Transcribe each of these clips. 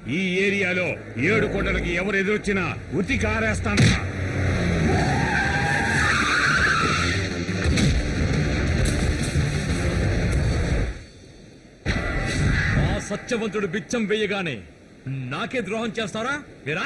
ఈ ఏరియాలో ఏడు కొండలకి ఎవరు ఎదురొచ్చినా ఉతి కారేస్తాను ఆ సత్యవంతుడు బిచ్చం వేయగానే నాకే ద్రోహం చేస్తారా వీరా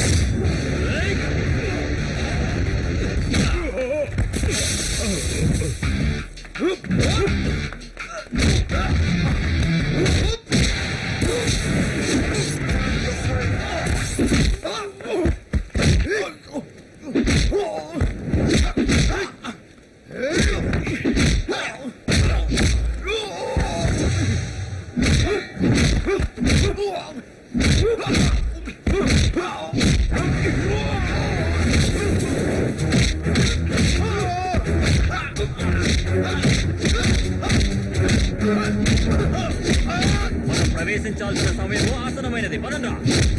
మనం ప్రవేశించాల్సిన సమయం ఆసనమైనది పదండ్రా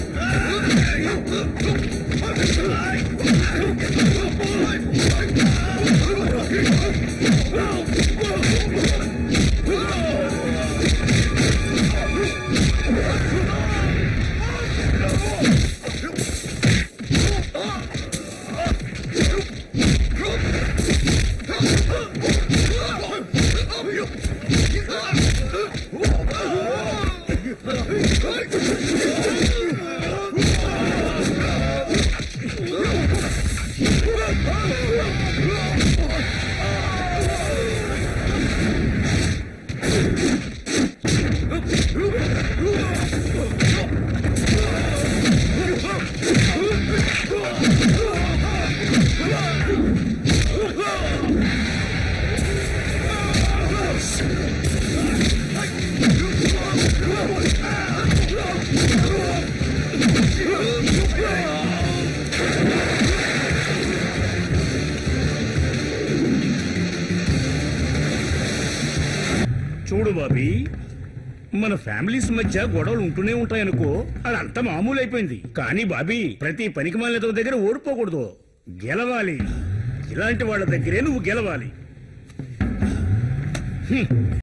చూడు బాబీ మన ఫ్యామిలీస్ మధ్య గొడవలు ఉంటూనే ఉంటాయనుకో అదంతా మామూలు అయిపోయింది కానీ బాబీ ప్రతి పనికి మాలిన దగ్గర ఓడిపోకూడదు గెలవాలి ఇలాంటి వాళ్ళ దగ్గరే నువ్వు గెలవాలి